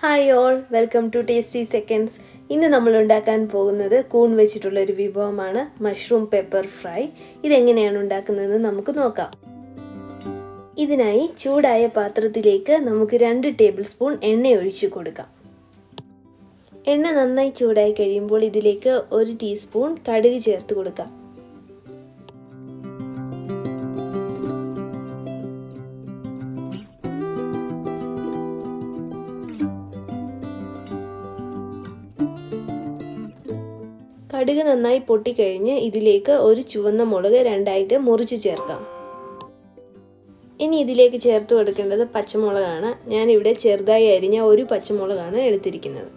hi all welcome to tasty seconds ഇന്ന് നമ്മൾ ഉണ്ടാക്കാൻ പോകുന്നത് കൂൺ വെച്ചിട്ടുള്ള ഒരു വിഭവമാണ് മഷ്റൂം പെപ്പർ ഫ്രൈ ഇതെങ്ങനെയാണ് ഉണ്ടാക്കുന്നതെന്ന് നമുക്ക് നോക്കാം ഇതിനായി ചൂടായ പാത്രത്തിലേക്ക് നമുക്ക് രണ്ട് ടേബിൾ സ്പൂൺ എണ്ണ ഒഴിച്ചു കൊടുക്കാം എണ്ണ നന്നായി ചൂടായി കഴിയുമ്പോൾ ഇതിലേക്ക് ഒരു ടീസ്പൂൺ കടുക് ചേർത്ത് കൊടുക്കാം കടുക് നന്നായി പൊട്ടിക്കഴിഞ്ഞ് ഇതിലേക്ക് ഒരു ചുവന്ന മുളക് രണ്ടായിട്ട് മുറിച്ച് ചേർക്കാം ഇനി ഇതിലേക്ക് ചേർത്ത് കൊടുക്കേണ്ടത് പച്ചമുളകാണ് ഞാനിവിടെ ചെറുതായി അരിഞ്ഞ ഒരു പച്ചമുളകാണ് എടുത്തിരിക്കുന്നത്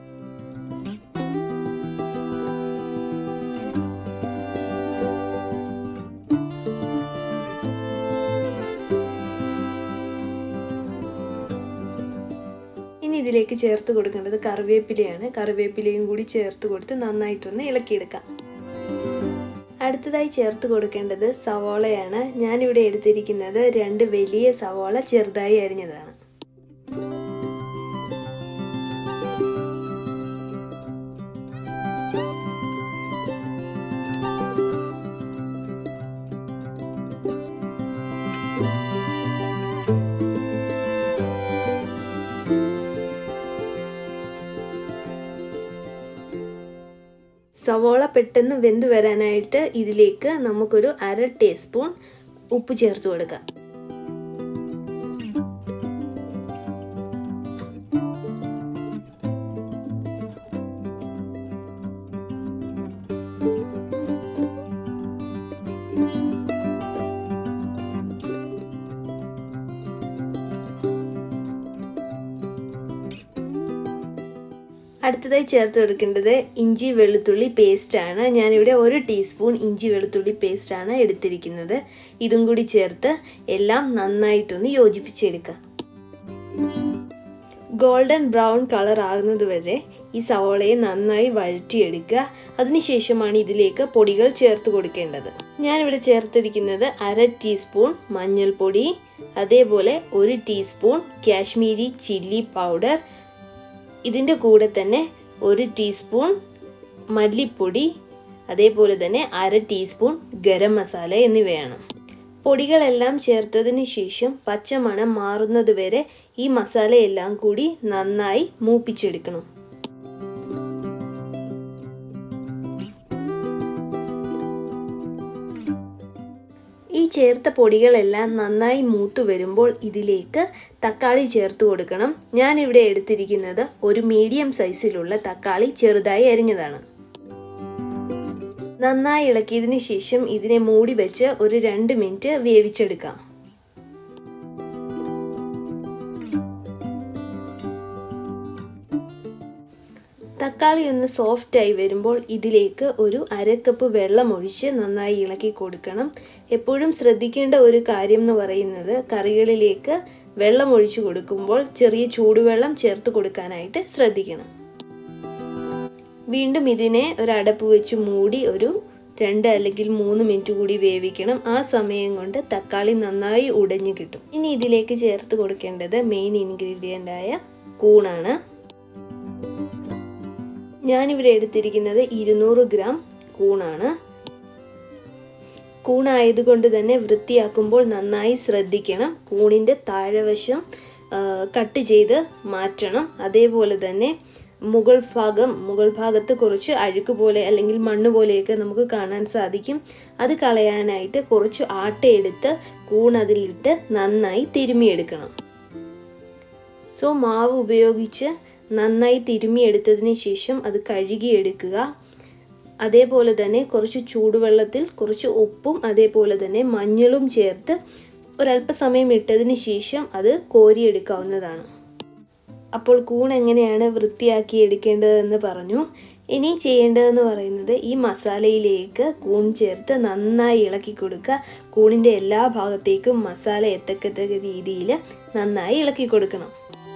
ഇനി ഇതിലേക്ക് ചേർത്ത് കൊടുക്കേണ്ടത് കറിവേപ്പിലയാണ് കറിവേപ്പിലയും കൂടി ചേർത്ത് കൊടുത്ത് നന്നായിട്ടൊന്ന് ഇളക്കിയെടുക്കാം അടുത്തതായി ചേർത്ത് കൊടുക്കേണ്ടത് സവോളയാണ് ഞാനിവിടെ എടുത്തിരിക്കുന്നത് രണ്ട് വലിയ സവോള ചെറുതായി അരിഞ്ഞതാണ് സവോള പെട്ടെന്ന് വെന്ത് വരാനായിട്ട് ഇതിലേക്ക് നമുക്കൊരു അര ടീസ്പൂൺ ഉപ്പ് ചേർത്ത് കൊടുക്കാം അടുത്തതായി ചേർത്ത് കൊടുക്കേണ്ടത് ഇഞ്ചി വെളുത്തുള്ളി പേസ്റ്റാണ് ഞാനിവിടെ ഒരു ടീസ്പൂൺ ഇഞ്ചി വെളുത്തുള്ളി പേസ്റ്റാണ് എടുത്തിരിക്കുന്നത് ഇതും കൂടി ചേർത്ത് എല്ലാം നന്നായിട്ടൊന്ന് യോജിപ്പിച്ചെടുക്കുക ഗോൾഡൻ ബ്രൗൺ കളർ ആകുന്നത് വരെ ഈ സവോളയെ നന്നായി വഴറ്റിയെടുക്കുക അതിനുശേഷമാണ് ഇതിലേക്ക് പൊടികൾ ചേർത്ത് കൊടുക്കേണ്ടത് ഞാനിവിടെ ചേർത്തിരിക്കുന്നത് അര ടീസ്പൂൺ മഞ്ഞൾപ്പൊടി അതേപോലെ ഒരു ടീസ്പൂൺ കാശ്മീരി ചില്ലി പൗഡർ ഇതിൻ്റെ കൂടെ തന്നെ ഒരു ടീസ്പൂൺ മല്ലിപ്പൊടി അതേപോലെ തന്നെ അര ടീസ്പൂൺ ഗരം മസാല എന്നിവയാണ് പൊടികളെല്ലാം ചേർത്തതിന് ശേഷം പച്ചമണം മാറുന്നത് വരെ ഈ മസാലയെല്ലാം കൂടി നന്നായി മൂപ്പിച്ചെടുക്കണം ഈ ചേർത്ത പൊടികളെല്ലാം നന്നായി മൂത്തു വരുമ്പോൾ ഇതിലേക്ക് തക്കാളി ചേർത്ത് കൊടുക്കണം ഞാനിവിടെ എടുത്തിരിക്കുന്നത് ഒരു മീഡിയം സൈസിലുള്ള തക്കാളി ചെറുതായി അരിഞ്ഞതാണ് നന്നായി ഇളക്കിയതിന് ശേഷം ഇതിനെ മൂടി വെച്ച് ഒരു രണ്ട് മിനിറ്റ് വേവിച്ചെടുക്കാം തക്കാളി ഒന്ന് സോഫ്റ്റ് ആയി വരുമ്പോൾ ഇതിലേക്ക് ഒരു അരക്കപ്പ് വെള്ളം ഒഴിച്ച് നന്നായി ഇളക്കി കൊടുക്കണം എപ്പോഴും ശ്രദ്ധിക്കേണ്ട ഒരു കാര്യം എന്ന് പറയുന്നത് കറികളിലേക്ക് വെള്ളം ഒഴിച്ചു കൊടുക്കുമ്പോൾ ചെറിയ ചൂടുവെള്ളം ചേർത്ത് കൊടുക്കാനായിട്ട് ശ്രദ്ധിക്കണം വീണ്ടും ഇതിനെ ഒരു അടപ്പ് വെച്ച് മൂടി ഒരു രണ്ട് അല്ലെങ്കിൽ മൂന്ന് മിനിറ്റ് കൂടി വേവിക്കണം ആ സമയം കൊണ്ട് തക്കാളി നന്നായി ഉടഞ്ഞു കിട്ടും ഇനി ഇതിലേക്ക് ചേർത്ത് കൊടുക്കേണ്ടത് മെയിൻ ഇൻഗ്രീഡിയൻ്റ് ആയ കൂണാണ് ഞാനിവിടെ എടുത്തിരിക്കുന്നത് ഇരുന്നൂറ് ഗ്രാം കൂണാണ് കൂണായതുകൊണ്ട് തന്നെ വൃത്തിയാക്കുമ്പോൾ നന്നായി ശ്രദ്ധിക്കണം കൂണിൻ്റെ താഴെവശം കട്ട് ചെയ്ത് മാറ്റണം അതേപോലെ തന്നെ മുകൾ ഭാഗം മുകൾ ഭാഗത്ത് കുറച്ച് അഴുക്ക് പോലെ അല്ലെങ്കിൽ മണ്ണ് പോലെയൊക്കെ നമുക്ക് കാണാൻ സാധിക്കും അത് കളയാനായിട്ട് കുറച്ച് ആട്ടയെടുത്ത് കൂൺ അതിലിട്ട് നന്നായി തിരുമിയെടുക്കണം സോ മാവ് ഉപയോഗിച്ച് നന്നായി തിരുമിയെടുത്തതിന് ശേഷം അത് കഴുകിയെടുക്കുക അതേപോലെ തന്നെ കുറച്ച് ചൂടുവെള്ളത്തിൽ കുറച്ച് ഉപ്പും അതേപോലെ തന്നെ മഞ്ഞളും ചേർത്ത് ഒരല്പസമയം ഇട്ടതിന് ശേഷം അത് കോരിയെടുക്കാവുന്നതാണ് അപ്പോൾ കൂൺ എങ്ങനെയാണ് വൃത്തിയാക്കി എടുക്കേണ്ടതെന്ന് പറഞ്ഞു ഇനി ചെയ്യേണ്ടതെന്ന് പറയുന്നത് ഈ മസാലയിലേക്ക് കൂൺ ചേർത്ത് നന്നായി ഇളക്കി കൊടുക്കുക കൂണിൻ്റെ എല്ലാ ഭാഗത്തേക്കും മസാല എത്തക്കത്തക്ക രീതിയിൽ നന്നായി ഇളക്കി കൊടുക്കണം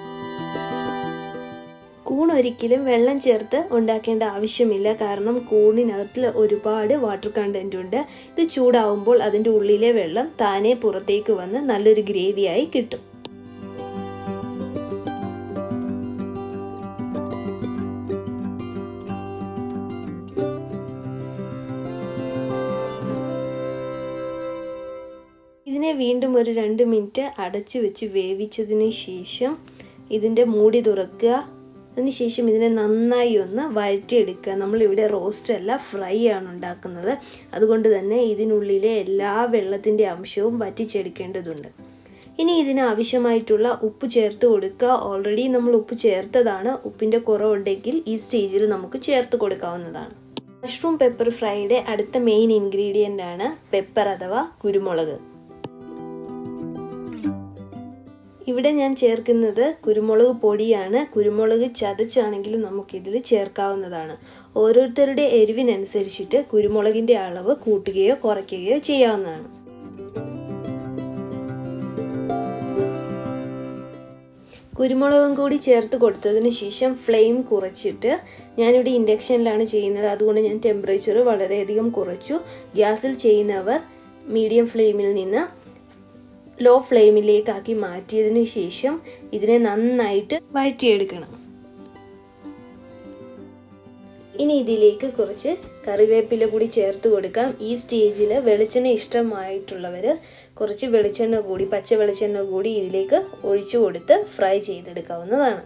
കൂൺ ഒരിക്കലും വെള്ളം ചേർത്ത് ഉണ്ടാക്കേണ്ട ആവശ്യമില്ല കാരണം കൂണിനകത്തിൽ ഒരുപാട് വാട്ടർ കണ്ടന്റ് ഉണ്ട് ഇത് ചൂടാവുമ്പോൾ അതിൻ്റെ ഉള്ളിലെ വെള്ളം താനെ പുറത്തേക്ക് വന്ന് നല്ലൊരു ഗ്രേവിയായി കിട്ടും ഇതിനെ വീണ്ടും ഒരു രണ്ട് മിനിറ്റ് അടച്ചു വെച്ച് വേവിച്ചതിന് ശേഷം ഇതിൻ്റെ മൂടി തുറക്കുക അതിനുശേഷം ഇതിനെ നന്നായി ഒന്ന് വഴറ്റിയെടുക്കുക നമ്മളിവിടെ റോസ്റ്റ് അല്ല ഫ്രൈ ആണ് ഉണ്ടാക്കുന്നത് അതുകൊണ്ട് തന്നെ ഇതിനുള്ളിലെ എല്ലാ വെള്ളത്തിൻ്റെ അംശവും വറ്റിച്ചെടുക്കേണ്ടതുണ്ട് ഇനി ഇതിന് ആവശ്യമായിട്ടുള്ള ഉപ്പ് ചേർത്ത് കൊടുക്കുക ഓൾറെഡി നമ്മൾ ഉപ്പ് ചേർത്തതാണ് ഉപ്പിൻ്റെ കുറവുണ്ടെങ്കിൽ ഈ സ്റ്റേജിൽ നമുക്ക് ചേർത്ത് കൊടുക്കാവുന്നതാണ് മഷ്റൂം പെപ്പർ ഫ്രൈയുടെ അടുത്ത മെയിൻ ഇൻഗ്രീഡിയൻ്റ് ആണ് പെപ്പർ അഥവാ കുരുമുളക് ഇവിടെ ഞാൻ ചേർക്കുന്നത് കുരുമുളക് പൊടിയാണ് കുരുമുളക് ചതച്ചാണെങ്കിലും നമുക്കിതിൽ ചേർക്കാവുന്നതാണ് ഓരോരുത്തരുടെ എരിവിനനുസരിച്ചിട്ട് കുരുമുളകിൻ്റെ അളവ് കൂട്ടുകയോ കുറയ്ക്കുകയോ ചെയ്യാവുന്നതാണ് കുരുമുളകും കൂടി ചേർത്ത് കൊടുത്തതിന് ശേഷം ഫ്ലെയിം കുറച്ചിട്ട് ഞാനിവിടെ ഇൻഡക്ഷനിലാണ് ചെയ്യുന്നത് അതുകൊണ്ട് ഞാൻ ടെമ്പറേച്ചർ വളരെയധികം കുറച്ചു ഗ്യാസിൽ ചെയ്യുന്നവർ മീഡിയം ഫ്ലെയിമിൽ നിന്ന് ലോ ഫ്ലെയിമിലേക്കാക്കി മാറ്റിയതിന് ശേഷം ഇതിനെ നന്നായിട്ട് വഴറ്റിയെടുക്കണം ഇനി ഇതിലേക്ക് കുറച്ച് കറിവേപ്പില കൂടി ചേർത്ത് കൊടുക്കാം ഈ സ്റ്റേജിൽ വെളിച്ചെണ്ണ ഇഷ്ടമായിട്ടുള്ളവർ കുറച്ച് വെളിച്ചെണ്ണ കൂടി പച്ച വെളിച്ചെണ്ണ കൂടി ഇതിലേക്ക് ഒഴിച്ചു കൊടുത്ത് ഫ്രൈ ചെയ്തെടുക്കാവുന്നതാണ്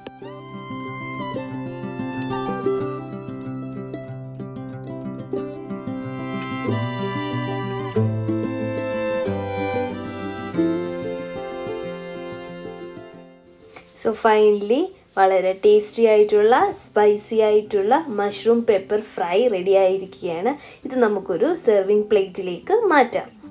സോ ഫൈനലി വളരെ ടേസ്റ്റി ആയിട്ടുള്ള സ്പൈസി ആയിട്ടുള്ള മഷ്റൂം പെപ്പർ ഫ്രൈ റെഡി ആയിരിക്കുകയാണ് ഇത് നമുക്കൊരു സെർവിങ് പ്ലേറ്റിലേക്ക് മാറ്റാം